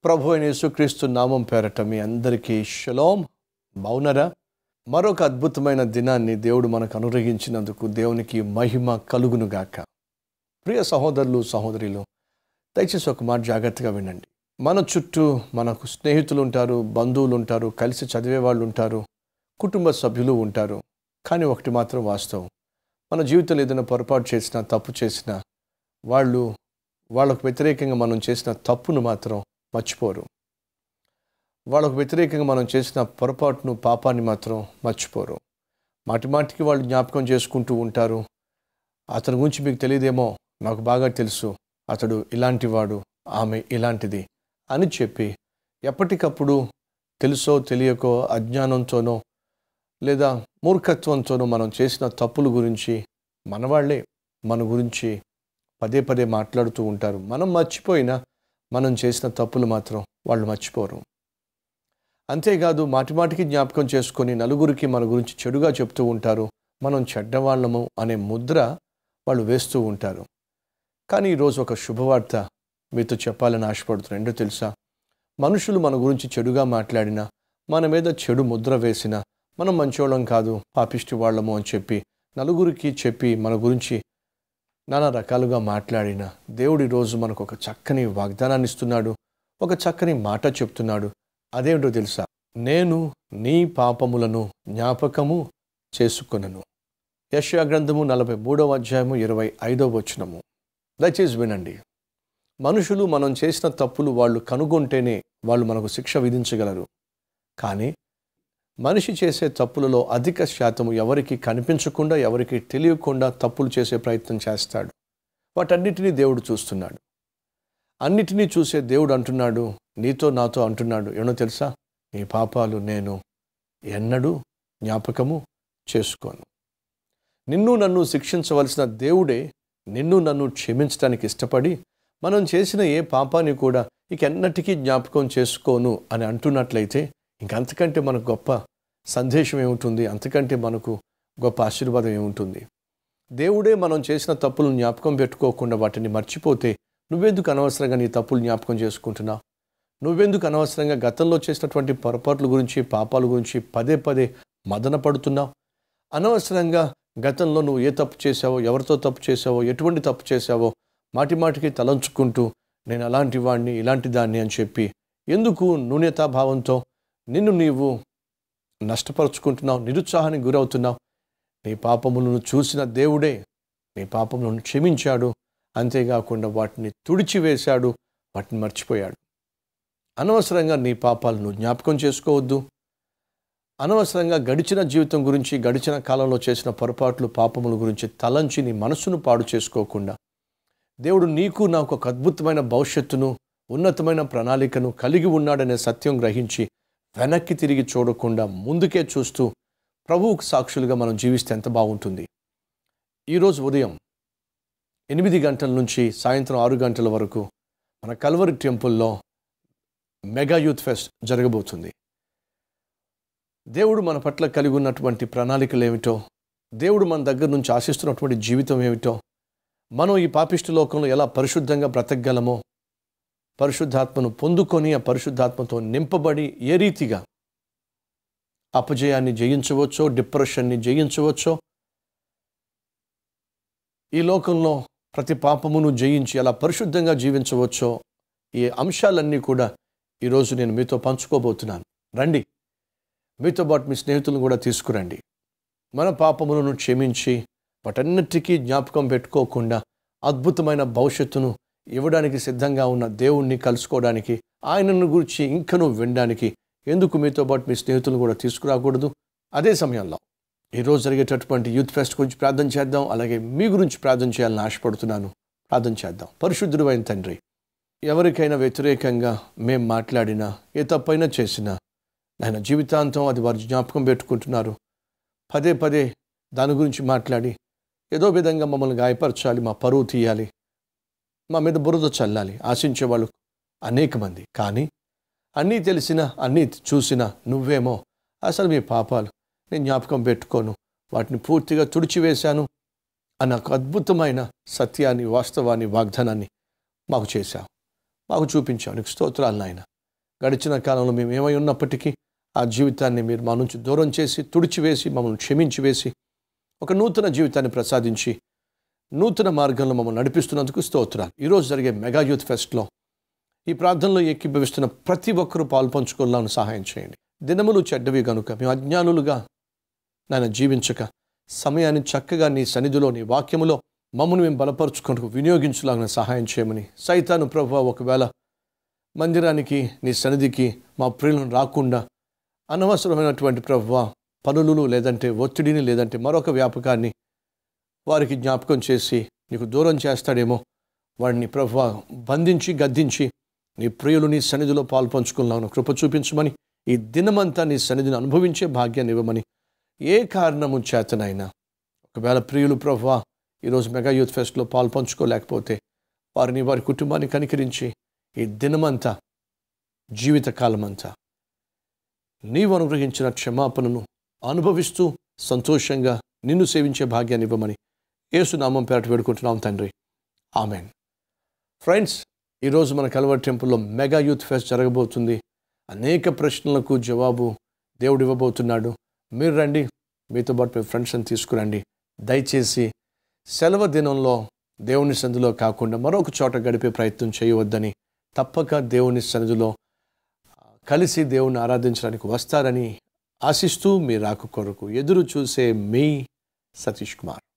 ప్రభు అయిన యేసుక్రీస్తు నామం పేరట మీ అందరికీ షలోం బావునరా మరొక అద్భుతమైన దినాన్ని దేవుడు మనకు అనుగ్రహించినందుకు దేవునికి మహిమ కలుగునుగాక ప్రియ సహోదరులు సహోదరులు దయచేసి ఒక మాట జాగ్రత్తగా వినండి మన చుట్టూ మనకు స్నేహితులు ఉంటారు బంధువులు ఉంటారు కలిసి చదివే వాళ్ళు ఉంటారు కుటుంబ సభ్యులు ఉంటారు కానీ ఒకటి మాత్రం వాస్తవం మన జీవితంలో ఏదైనా పొరపాటు చేసినా తప్పు చేసినా వాళ్ళు వాళ్ళకు వ్యతిరేకంగా మనం చేసిన తప్పును మాత్రం మర్చిపోరు వాళ్ళకు వ్యతిరేకంగా మనం చేసిన పొరపాటును పాపాన్ని మాత్రం మర్చిపోరు మాటి మాటికి వాళ్ళు జ్ఞాపకం చేసుకుంటూ ఉంటారు అతని గురించి మీకు తెలియదేమో నాకు బాగా తెలుసు అతడు ఇలాంటివాడు ఆమె ఇలాంటిది అని చెప్పి ఎప్పటికప్పుడు తెలుసో తెలియకో అజ్ఞానంతోనో లేదా మూర్ఖత్వంతోనో మనం చేసిన తప్పుల గురించి మనవాళ్లే మన గురించి పదే పదే మాట్లాడుతూ ఉంటారు మనం మర్చిపోయినా మనం చేసిన తప్పులు మాత్రం వాళ్ళు మర్చిపోరు అంతేకాదు మాటిమాటికి జ్ఞాపకం చేసుకొని నలుగురికి మన గురించి చెడుగా చెప్తూ ఉంటారు మనం చెడ్డవాళ్ళము అనే ముద్ర వాళ్ళు వేస్తూ ఉంటారు కానీ ఈరోజు ఒక శుభవార్త మీతో చెప్పాలని ఆశపడుతున్నాను ఏంటో తెలుసా మనుషులు మన గురించి చెడుగా మాట్లాడినా మన మీద చెడు ముద్ర వేసినా మనం మంచోళ్ళం కాదు పాపిష్టి వాళ్ళము అని చెప్పి నలుగురికి చెప్పి మన గురించి నానా రకాలుగా మాట్లాడిన దేవుడు ఈరోజు మనకు ఒక చక్కని వాగ్దానాన్ని ఇస్తున్నాడు ఒక చక్కని మాట చెప్తున్నాడు అదేమిటో తెలుసా నేను నీ పాపములను జ్ఞాపకము చేసుకొనను యశా గ్రంథము నలభై మూడవ అధ్యాయము ఇరవై ఐదవ వచనము దయచేసి వినండి మనుషులు మనం చేసిన తప్పులు వాళ్ళు కనుగొంటేనే వాళ్ళు మనకు శిక్ష విధించగలరు కానీ మనిషి చేసే తప్పులలో అధిక శాతము ఎవరికి కనిపించకుండా ఎవరికి తెలియకుండా తప్పులు చేసే ప్రయత్నం చేస్తాడు వాటన్నిటినీ దేవుడు చూస్తున్నాడు అన్నిటినీ చూసే దేవుడు అంటున్నాడు నీతో నాతో అంటున్నాడు ఏమో తెలుసా నీ పాపాలు నేను ఎన్నడూ జ్ఞాపకము చేసుకోను నిన్ను నన్ను శిక్షించవలసిన దేవుడే నిన్ను నన్ను క్షమించడానికి ఇష్టపడి మనం చేసిన ఏ పాపాన్ని కూడా ఇక ఎన్నటికీ జ్ఞాపకం చేసుకోను అని అంటున్నట్లయితే ఇంకంతకంటే మనకు గొప్ప సందేశం ఏముంటుంది అంతకంటే మనకు గొప్ప ఆశీర్వాదం ఏముంటుంది దేవుడే మనం చేసిన తప్పులను జ్ఞాపకం పెట్టుకోకుండా వాటిని మర్చిపోతే నువ్వెందుకు అనవసరంగా నీ తప్పులు జ్ఞాపకం చేసుకుంటున్నావు నువ్వెందుకు అనవసరంగా గతంలో చేసినటువంటి పొరపాట్ల గురించి పాపాల గురించి పదే పదే మదన పడుతున్నావు అనవసరంగా గతంలో నువ్వు ఏ తప్పు చేసావో ఎవరితో తప్పు చేసావో ఎటువంటి తప్పు చేసావో మాటి మాటికి తలంచుకుంటూ నేను అలాంటి వాడిని ఇలాంటి దాన్ని అని చెప్పి ఎందుకు నూనెతాభావంతో నిన్ను నీవు నష్టపరుచుకుంటున్నావు నిరుత్సాహానికి గురవుతున్నావు నీ పాపములను చూసిన దేవుడే నీ పాపములను క్షమించాడు అంతేకాకుండా వాటిని తుడిచివేశాడు వాటిని మర్చిపోయాడు అనవసరంగా నీ పాపాలను జ్ఞాపకం చేసుకోవద్దు అనవసరంగా గడిచిన జీవితం గురించి గడిచిన కాలంలో చేసిన పొరపాట్లు పాపముల గురించి తలంచి నీ మనసును పాడు చేసుకోకుండా దేవుడు నీకు నాకు ఒక అద్భుతమైన భవిష్యత్తును ఉన్నతమైన ప్రణాళికను కలిగి ఉన్నాడనే సత్యం గ్రహించి వెనక్కి తిరిగి చూడకుండా ముందుకే చూస్తూ ప్రభువుకు సాక్షులుగా మనం జీవిస్తే ఎంత బాగుంటుంది ఈరోజు ఉదయం ఎనిమిది గంటల నుంచి సాయంత్రం ఆరు గంటల వరకు మన కల్వరి టెంపుల్లో మెగా యూత్ ఫెస్ట్ జరగబోతుంది దేవుడు మన పట్ల కలిగి ఉన్నటువంటి ప్రణాళికలు ఏమిటో దేవుడు మన దగ్గర నుంచి ఆశిస్తున్నటువంటి జీవితం ఏమిటో మనం ఈ పాపిష్టి లోకంలో ఎలా పరిశుద్ధంగా బ్రతకగలమో పరిశుద్ధాత్మను పొందుకొని ఆ పరిశుద్ధాత్మతో నింపబడి ఏ రీతిగా అపజయాన్ని జయించవచ్చో డిప్రెషన్ని జయించవచ్చో ఈ లోకంలో ప్రతి పాపమును జయించి అలా పరిశుద్ధంగా జీవించవచ్చో ఈ అంశాలన్నీ కూడా ఈరోజు నేను మీతో పంచుకోబోతున్నాను రండి మీతో పాటు మీ స్నేహితులను కూడా తీసుకురండి మన పాపములను క్షమించి వాటన్నిటికీ జ్ఞాపకం పెట్టుకోకుండా అద్భుతమైన భవిష్యత్తును ఇవ్వడానికి సిద్ధంగా ఉన్న దేవుణ్ణి కలుసుకోవడానికి ఆయనను గురించి ఇంకనూ వినడానికి ఎందుకు మీతో పాటు మీ స్నేహితులను కూడా తీసుకురాకూడదు అదే సమయంలో ఈరోజు జరిగేటటువంటి యూత్ ఫెస్ట్ గురించి ప్రార్థన చేద్దాం అలాగే మీ గురించి ప్రార్థన చేయాలని ఆశపడుతున్నాను ప్రార్థన చేద్దాం పరిశుద్ధుడు అయిన తండ్రి ఎవరికైనా వ్యతిరేకంగా మేం మాట్లాడినా ఏ తప్పైనా చేసినా ఆయన జీవితాంతం అది వారి జ్ఞాపకం పెట్టుకుంటున్నారు పదే పదే దాని గురించి మాట్లాడి ఏదో విధంగా మమ్మల్ని గాయపరచాలి మా పరువు తీయాలి మా మీద బురద చల్లాలి ఆశించే వాళ్ళు అనేక మంది కానీ అన్నీ తెలిసినా అన్నీ చూసినా నువ్వేమో అసలు మీ పాపాలు నేను జ్ఞాపకం పెట్టుకోను వాటిని పూర్తిగా తుడిచివేశాను అన్న ఒక అద్భుతమైన సత్యాన్ని వాస్తవాన్ని వాగ్దానాన్ని మాకు చేశావు మాకు చూపించావు నీకు స్తోత్రాలు నాయన గడిచిన కాలంలో మేము ఏమై ఉన్నప్పటికీ ఆ జీవితాన్ని మీరు మా నుంచి దూరం చేసి తుడిచివేసి మమ్మల్ని క్షమించి వేసి ఒక నూతన జీవితాన్ని ప్రసాదించి నూతన మార్గంలో మమ్మల్ని నడిపిస్తున్నందుకు స్తోత్రాలు ఈరోజు జరిగే మెగా యూత్ ఫెస్ట్లో ఈ ప్రార్థనలో ఏకీభవిస్తున్న ప్రతి ఒక్కరూ పాల్పంచుకోవాలని సహాయం చేయండి దినములు చెడ్డవి గనుక మేము అజ్ఞానులుగా నాయన జీవించక సమయాన్ని చక్కగా నీ సన్నిధిలో నీ వాక్యములో మమ్మల్ని మేము బలపరుచుకుంటూ వినియోగించలాగిన సహాయం చేయమని సైతాను ప్రభు ఒకవేళ మందిరానికి నీ సన్నిధికి మా ప్రియులను రాకుండా అనవసరమైనటువంటి ప్రభు పనులను లేదంటే ఒత్తిడిని లేదంటే మరొక వ్యాపకాన్ని వారికి జ్ఞాపకం చేసి నీకు దూరం చేస్తాడేమో వాడిని ప్రభు బంధించి గద్దించి నీ ప్రియులు నీ సన్నిధిలో పాల్పంచుకున్నాను కృప చూపించమని ఈ దినమంతా నీ సన్నిధిని అనుభవించే భాగ్యాన్ని ఇవ్వమని ఏ కారణము చేతనైనా ఒకవేళ ప్రియులు ప్రభు ఈరోజు మెగా యూత్ ఫెస్ట్లో పాల్పంచుకోలేకపోతే వారిని వారి కుటుంబాన్ని కనికరించి ఈ దినమంతా జీవితకాలమంతా నీవు అనుగ్రహించిన క్షమాపణను అనుభవిస్తూ సంతోషంగా నిన్ను సేవించే భాగ్యాన్ని ఇవ్వమని ఏసునామం పేరట వేడుకుంటున్నాం తండ్రి ఆమెన్ ఫ్రెండ్స్ ఈరోజు మన కల్వర్ టెంపుల్లో మెగా యూత్ ఫెస్ట్ జరగబోతుంది అనేక ప్రశ్నలకు జవాబు దేవుడు ఇవ్వబోతున్నాడు మీరు రండి మీతో పాటు మీ ఫ్రెండ్స్ని తీసుకురండి దయచేసి సెలవు దినంలో దేవుని సన్నిధిలో కాకుండా మరొక చోట గడిపే ప్రయత్నం చేయవద్దని తప్పక దేవుని సన్నిధిలో కలిసి దేవుని ఆరాధించడానికి వస్తారని ఆశిస్తూ మీ రాక కొరకు ఎదురు చూసే మీ సతీష్ కుమార్